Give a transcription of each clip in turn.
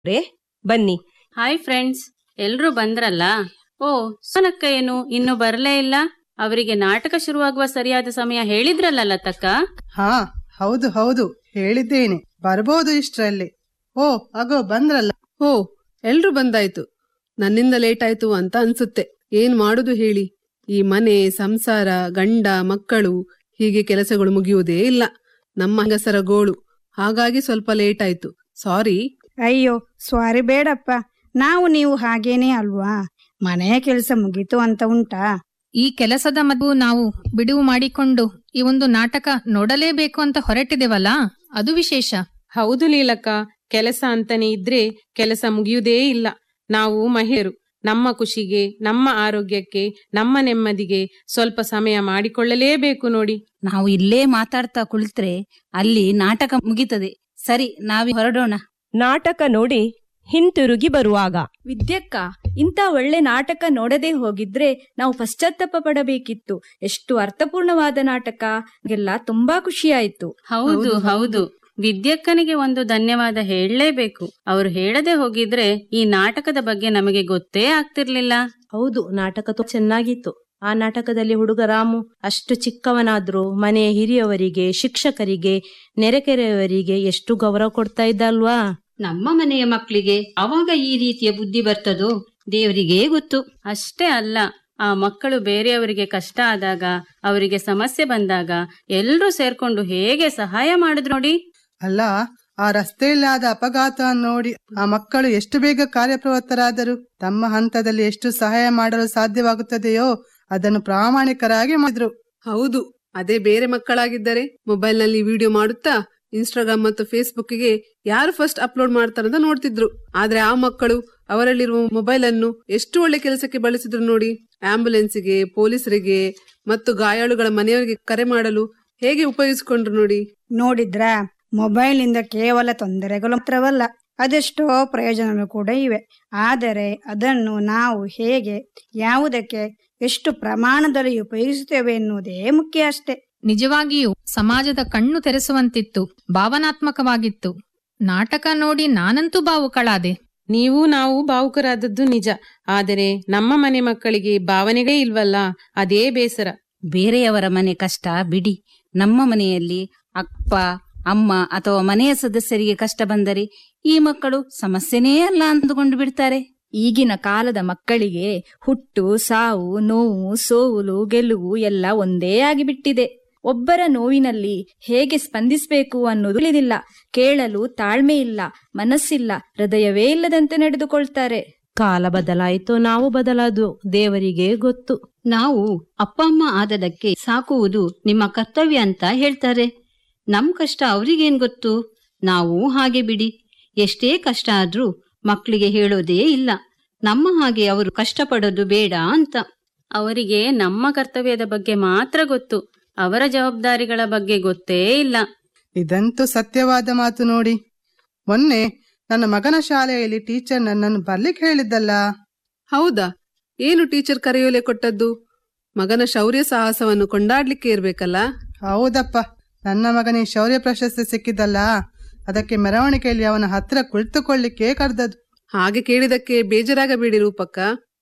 ರೇ ಬನ್ನಿ hi friends ಎಲ್ರೂ ಬಂದ್ರಲ್ಲ ಓ ಸೋನಕ್ಕ ಏನು ಇನ್ನು ಬರ್ಲೇ ಇಲ್ಲ ಅವರಿಗೆ ನಾಟಕ ಶುರುವಾಗುವ ಸರಿಯಾದ ಸಮಯ ಹೇಳಿದ್ರಲ್ಲ ಲತಕ್ಕ ಹಾ ಹೌದು ಹೌದು ಹೇಳಿದ್ದೇನೆ ಬರ್ಬೋದು ಇಷ್ಟ್ರಲ್ಲಿ ಓ ಅಗೋ ಬಂದ್ರಲ್ಲ ಓ ಎಲ್ರೂ ಬಂದಾಯ್ತು ನನ್ನಿಂದ ಲೇಟ್ ಆಯ್ತು ಅಂತ ಅನ್ಸುತ್ತೆ ಏನ್ ಮಾಡುದು ಹೇಳಿ ಈ ಮನೆ ಸಂಸಾರ ಗಂಡ ಮಕ್ಕಳು ಹೀಗೆ ಕೆಲಸಗಳು ಮುಗಿಯುವುದೇ ಇಲ್ಲ ನಮ್ಮ ಹೆಂಗಸರ ಗೋಳು ಹಾಗಾಗಿ ಸ್ವಲ್ಪ ಲೇಟ್ ಆಯ್ತು ಸಾರಿ ಅಯ್ಯೋ ಸ್ವಾರಿ ಬೇಡಪ್ಪ ನಾವು ನೀವು ಹಾಗೇನೇ ಅಲ್ವಾ ಮನೆಯ ಕೆಲಸ ಮುಗೀತು ಅಂತ ಉಂಟಾ ಈ ಕೆಲಸದ ಮದ್ದು ನಾವು ಬಿಡುವು ಮಾಡಿಕೊಂಡು ಈ ಒಂದು ನಾಟಕ ನೋಡಲೇಬೇಕು ಅಂತ ಹೊರಟಿದೆವಲ್ಲ ಅದು ವಿಶೇಷ ಹೌದು ಲೀಲಕ್ಕ ಕೆಲಸ ಅಂತಾನೆ ಇದ್ರೆ ಕೆಲಸ ಮುಗಿಯುವುದೇ ಇಲ್ಲ ನಾವು ಮಹಿಳೆಯರು ನಮ್ಮ ಖುಷಿಗೆ ನಮ್ಮ ಆರೋಗ್ಯಕ್ಕೆ ನಮ್ಮ ನೆಮ್ಮದಿಗೆ ಸ್ವಲ್ಪ ಸಮಯ ಮಾಡಿಕೊಳ್ಳಲೇಬೇಕು ನೋಡಿ ನಾವು ಇಲ್ಲೇ ಮಾತಾಡ್ತಾ ಕುಳಿತ್ರೆ ಅಲ್ಲಿ ನಾಟಕ ಮುಗಿತದೆ ಸರಿ ನಾವಿ ಹೊರಡೋಣ ನಾಟಕ ನೋಡಿ ಹಿಂತಿರುಗಿ ಬರುವಾಗ ವಿದ್ಯಕ್ಕ ಇಂಥ ಒಳ್ಳೆ ನಾಟಕ ನೋಡದೆ ಹೋಗಿದ್ರೆ ನಾವು ಪಶ್ಚಾತ್ತಾಪ ಪಡಬೇಕಿತ್ತು ಎಷ್ಟು ಅರ್ಥಪೂರ್ಣವಾದ ನಾಟಕ ಎಲ್ಲ ತುಂಬಾ ಖುಷಿಯಾಯ್ತು ಹೌದು ಹೌದು ವಿದ್ಯಕ್ಕನಿಗೆ ಒಂದು ಧನ್ಯವಾದ ಹೇಳಲೇಬೇಕು ಅವರು ಹೇಳದೆ ಹೋಗಿದ್ರೆ ಈ ನಾಟಕದ ಬಗ್ಗೆ ನಮಗೆ ಗೊತ್ತೇ ಆಗ್ತಿರ್ಲಿಲ್ಲ ಹೌದು ನಾಟಕ ತುಂಬ ಚೆನ್ನಾಗಿತ್ತು ಆ ನಾಟಕದಲ್ಲಿ ಹುಡುಗ ರಾಮು ಅಷ್ಟು ಚಿಕ್ಕವನಾದ್ರೂ ಮನೆಯ ಹಿರಿಯವರಿಗೆ ಶಿಕ್ಷಕರಿಗೆ ನೆರೆಕೆರೆಯವರಿಗೆ ಎಷ್ಟು ಗೌರವ ಕೊಡ್ತಾ ಇದ್ದ ಅಲ್ವಾ ನಮ್ಮ ಮನೆಯ ಮಕ್ಕಳಿಗೆ ಅವಾಗ ಈ ರೀತಿಯ ಬುದ್ಧಿ ಬರ್ತದೋ ದೇವರಿಗೇ ಗೊತ್ತು ಅಷ್ಟೇ ಅಲ್ಲ ಆ ಮಕ್ಕಳು ಬೇರೆಯವರಿಗೆ ಕಷ್ಟ ಆದಾಗ ಅವರಿಗೆ ಸಮಸ್ಯೆ ಬಂದಾಗ ಎಲ್ರೂ ಸೇರ್ಕೊಂಡು ಹೇಗೆ ಸಹಾಯ ಮಾಡಿದ್ರು ನೋಡಿ ಅಲ್ಲ ಆ ರಸ್ತೆಯಲ್ಲಿ ಆದ ಅಪಘಾತ ನೋಡಿ ಆ ಮಕ್ಕಳು ಎಷ್ಟು ಬೇಗ ಕಾರ್ಯಪ್ರವೃತ್ತರಾದರು ತಮ್ಮ ಹಂತದಲ್ಲಿ ಎಷ್ಟು ಸಹಾಯ ಮಾಡಲು ಸಾಧ್ಯವಾಗುತ್ತದೆಯೋ ಅದನ್ನು ಪ್ರಾಮಾಣಿಕರಾಗಿ ಮಾಡಿದ್ರು ಹೌದು ಅದೇ ಬೇರೆ ಮಕ್ಕಳಾಗಿದ್ದರೆ ಮೊಬೈಲ್ ನಲ್ಲಿ ವಿಡಿಯೋ ಮಾಡುತ್ತಾ ಇನ್ಸ್ಟಾಗ್ರಾಮ್ ಮತ್ತು ಫೇಸ್ಬುಕ್ಗೆ ಯಾರು ಫಸ್ಟ್ ಅಪ್ಲೋಡ್ ಮಾಡ್ತಾರಂತ ನೋಡ್ತಿದ್ರು ಆದ್ರೆ ಆ ಮಕ್ಕಳು ಅವರಲ್ಲಿರುವ ಮೊಬೈಲ್ ಅನ್ನು ಎಷ್ಟು ಒಳ್ಳೆ ಕೆಲಸಕ್ಕೆ ಬಳಸಿದ್ರು ನೋಡಿ ಆಂಬ್ಯುಲೆನ್ಸ್ಗೆ ಪೊಲೀಸರಿಗೆ ಮತ್ತು ಗಾಯಾಳುಗಳ ಮನೆಯವರಿಗೆ ಕರೆ ಮಾಡಲು ಹೇಗೆ ಉಪಯೋಗಿಸಿಕೊಂಡ್ರು ನೋಡಿ ನೋಡಿದ್ರ ಮೊಬೈಲ್ನಿಂದ ಕೇವಲ ತೊಂದರೆಗಳು ಮಾತ್ರವಲ್ಲ ಅದೆಷ್ಟೋ ಪ್ರಯೋಜನಗಳು ಕೂಡ ಇವೆ ಆದರೆ ಅದನ್ನು ನಾವು ಹೇಗೆ ಯಾವುದಕ್ಕೆ ಎಷ್ಟು ಪ್ರಮಾಣದಲ್ಲಿ ಉಪಯೋಗಿಸುತ್ತೇವೆ ಎನ್ನುವುದೇ ಮುಖ್ಯ ಅಷ್ಟೇ ನಿಜವಾಗಿಯೂ ಸಮಾಜದ ಕಣ್ಣು ತೆರೆಸುವಂತಿತ್ತು ಭಾವನಾತ್ಮಕವಾಗಿತ್ತು ನಾಟಕ ನೋಡಿ ನಾನಂತೂ ಭಾವುಕಳಾದೆ ನೀವು ನಾವು ಭಾವುಕರಾದದ್ದು ನಿಜ ಆದರೆ ನಮ್ಮ ಮನೆ ಮಕ್ಕಳಿಗೆ ಭಾವನೆಗಳೇ ಇಲ್ವಲ್ಲ ಅದೇ ಬೇಸರ ಬೇರೆಯವರ ಮನೆ ಕಷ್ಟ ಬಿಡಿ ನಮ್ಮ ಮನೆಯಲ್ಲಿ ಅಪ್ಪ ಅಮ್ಮ ಅಥವಾ ಮನೆಯ ಸದಸ್ಯರಿಗೆ ಕಷ್ಟ ಬಂದರೆ ಈ ಮಕ್ಕಳು ಸಮಸ್ಯೆನೇ ಅಲ್ಲ ಅಂದುಕೊಂಡು ಬಿಡ್ತಾರೆ ಈಗಿನ ಕಾಲದ ಮಕ್ಕಳಿಗೆ ಹುಟ್ಟು ಸಾವು ನೋವು ಸೋವುಲು ಗೆಲುವು ಎಲ್ಲ ಒಂದೇ ಆಗಿಬಿಟ್ಟಿದೆ ಒಬ್ಬರ ನೋವಿನಲ್ಲಿ ಹೇಗೆ ಸ್ಪಂದಿಸಬೇಕು ಅನ್ನೋದು ತಿಳಿದಿಲ್ಲ ಕೇಳಲು ತಾಳ್ಮೆ ಇಲ್ಲ ಮನಸ್ಸಿಲ್ಲ ಹೃದಯವೇ ಇಲ್ಲದಂತೆ ನಡೆದುಕೊಳ್ತಾರೆ ಕಾಲ ಬದಲಾಯಿತು ನಾವು ಬದಲಾದು ದೇವರಿಗೆ ಗೊತ್ತು ನಾವು ಅಪ್ಪ ಅಮ್ಮ ಆದದಕ್ಕೆ ಸಾಕುವುದು ನಿಮ್ಮ ಕರ್ತವ್ಯ ಅಂತ ಹೇಳ್ತಾರೆ ನಮ್ ಕಷ್ಟ ಅವ್ರಿಗೇನ್ ಗೊತ್ತು ನಾವು ಹಾಗೆ ಬಿಡಿ ಎಷ್ಟೇ ಕಷ್ಟ ಆದ್ರೂ ಮಕ್ಕಳಿಗೆ ಹೇಳೋದೇ ಇಲ್ಲ ನಮ್ಮ ಹಾಗೆ ಅವರು ಕಷ್ಟಪಡೋದು ಬೇಡ ಅಂತ ಅವರಿಗೆ ನಮ್ಮ ಕರ್ತವ್ಯದ ಬಗ್ಗೆ ಮಾತ್ರ ಗೊತ್ತು ಅವರ ಜವಾಬ್ದಾರಿಗಳ ಬಗ್ಗೆ ಗೊತ್ತೇ ಇಲ್ಲ ಇದಂತೂ ಸತ್ಯವಾದ ಮಾತು ನೋಡಿ ಮೊನ್ನೆ ನನ್ನ ಮಗನ ಶಾಲೆಯಲ್ಲಿ ಟೀಚರ್ ನನ್ನನ್ನು ಬರ್ಲಿಕ್ಕೆ ಹೇಳಿದ್ದಲ್ಲ ಹೌದಾ ಏನು ಟೀಚರ್ ಕರೆಯೋಲೆ ಕೊಟ್ಟದ್ದು ಮಗನ ಶೌರ್ಯ ಸಾಹಸವನ್ನು ಕೊಂಡಾಡ್ಲಿಕ್ಕೆ ಇರ್ಬೇಕಲ್ಲ ಹೌದಪ್ಪ ನನ್ನ ಮಗನಿಗೆ ಶೌರ್ಯ ಪ್ರಶಸ್ತಿ ಸಿಕ್ಕಿದ್ದಲ್ಲ ಅದಕ್ಕೆ ಮೆರವಣಿಗೆಯಲ್ಲಿ ಅವನ ಹತ್ರ ಕುಳಿತುಕೊಳ್ಳಿಕ್ಕೆ ಕರೆದದ್ದು ಹಾಗೆ ಕೇಳಿದಕ್ಕೆ ಬೇಜಾರಾಗಬೇಡಿ ರೂಪಕ್ಕ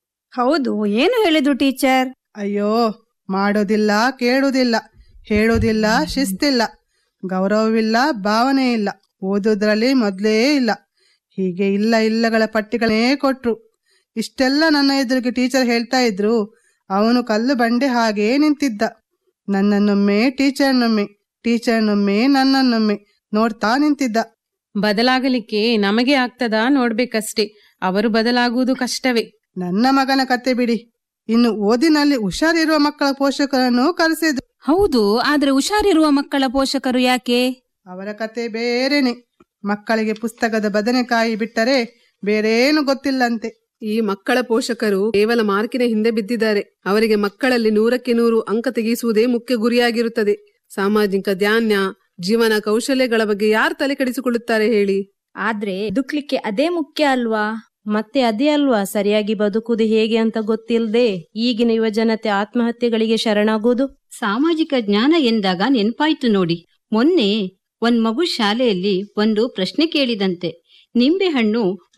ಹೌದು ಏನು ಹೇಳಿದ್ರು ಟೀಚರ್ ಅಯ್ಯೋ ಮಾಡೋದಿಲ್ಲ ಕೇಳುವುದಿಲ್ಲ ಹೇಳುವುದಿಲ್ಲ ಶಿಸ್ತಿಲ್ಲ ಗೌರವವಿಲ್ಲ ಭಾವನೆ ಇಲ್ಲ ಓದೋದ್ರಲ್ಲಿ ಮೊದಲೇ ಇಲ್ಲ ಹೀಗೆ ಇಲ್ಲ ಇಲ್ಲಗಳ ಪಟ್ಟಿಗಳೇ ಕೊಟ್ರು ಇಷ್ಟೆಲ್ಲ ನನ್ನ ಎದುರಿಗೆ ಟೀಚರ್ ಹೇಳ್ತಾ ಇದ್ರು ಅವನು ಕಲ್ಲು ಬಂಡೆ ಹಾಗೇ ನಿಂತಿದ್ದ ನನ್ನನ್ನೊಮ್ಮೆ ಟೀಚರ್ನೊಮ್ಮೆ ಟೀಚರ್ನೊಮ್ಮೆ ನನ್ನನ್ನೊಮ್ಮೆ ನೋಡ್ತಾ ನಿಂತಿದ್ದ ಬದಲಾಗಲಿಕ್ಕೆ ನಮಗೆ ಆಗ್ತದಾ ನೋಡ್ಬೇಕಷ್ಟೇ ಅವರು ಬದಲಾಗುವುದು ಕಷ್ಟವೇ ನನ್ನ ಮಗನ ಕತೆ ಬಿಡಿ ಇನ್ನು ಓದಿನಲ್ಲಿ ಹುಷಾರಿರುವ ಮಕ್ಕಳ ಪೋಷಕರನ್ನು ಕರೆಸಿದ್ರು ಹೌದು ಆದ್ರೆ ಹುಷಾರಿರುವ ಮಕ್ಕಳ ಪೋಷಕರು ಯಾಕೆ ಅವರ ಕತೆ ಬೇರೆನೆ ಮಕ್ಕಳಿಗೆ ಪುಸ್ತಕದ ಬದನೆಕಾಯಿ ಬಿಟ್ಟರೆ ಬೇರೇನು ಗೊತ್ತಿಲ್ಲಂತೆ ಈ ಮಕ್ಕಳ ಪೋಷಕರು ಕೇವಲ ಮಾರ್ಕಿನ ಹಿಂದೆ ಬಿದ್ದಿದ್ದಾರೆ ಅವರಿಗೆ ಮಕ್ಕಳಲ್ಲಿ ನೂರಕ್ಕೆ ನೂರು ಅಂಕ ತೆಗೆಸುವುದೇ ಮುಖ್ಯ ಗುರಿಯಾಗಿರುತ್ತದೆ ಸಾಮಾಜಿಕ ಧ್ಯಾನ ಜೀವನ ಕೌಶಲ್ಯಗಳ ಬಗ್ಗೆ ಯಾರು ತಲೆ ಕೆಡಿಸಿಕೊಳ್ಳುತ್ತಾರೆ ಹೇಳಿ ಆದ್ರೆ ಬದುಕ್ಲಿಕ್ಕೆ ಅದೇ ಮುಖ್ಯ ಅಲ್ವಾ ಮತ್ತೆ ಅದೇ ಅಲ್ವಾ ಸರಿಯಾಗಿ ಬದುಕುವುದು ಹೇಗೆ ಅಂತ ಗೊತ್ತಿಲ್ಲದೆ ಈಗಿನ ಯುವ ಜನತೆ ಆತ್ಮಹತ್ಯೆಗಳಿಗೆ ಶರಣಾಗುವುದು ಸಾಮಾಜಿಕ ಜ್ಞಾನ ಎಂದಾಗ ನೆನ್ಪಾಯ್ತು ನೋಡಿ ಮೊನ್ನೆ ಒಂದ್ ಮಗು ಶಾಲೆಯಲ್ಲಿ ಒಂದು ಪ್ರಶ್ನೆ ಕೇಳಿದಂತೆ ನಿಂಬೆಹಣ್ಣು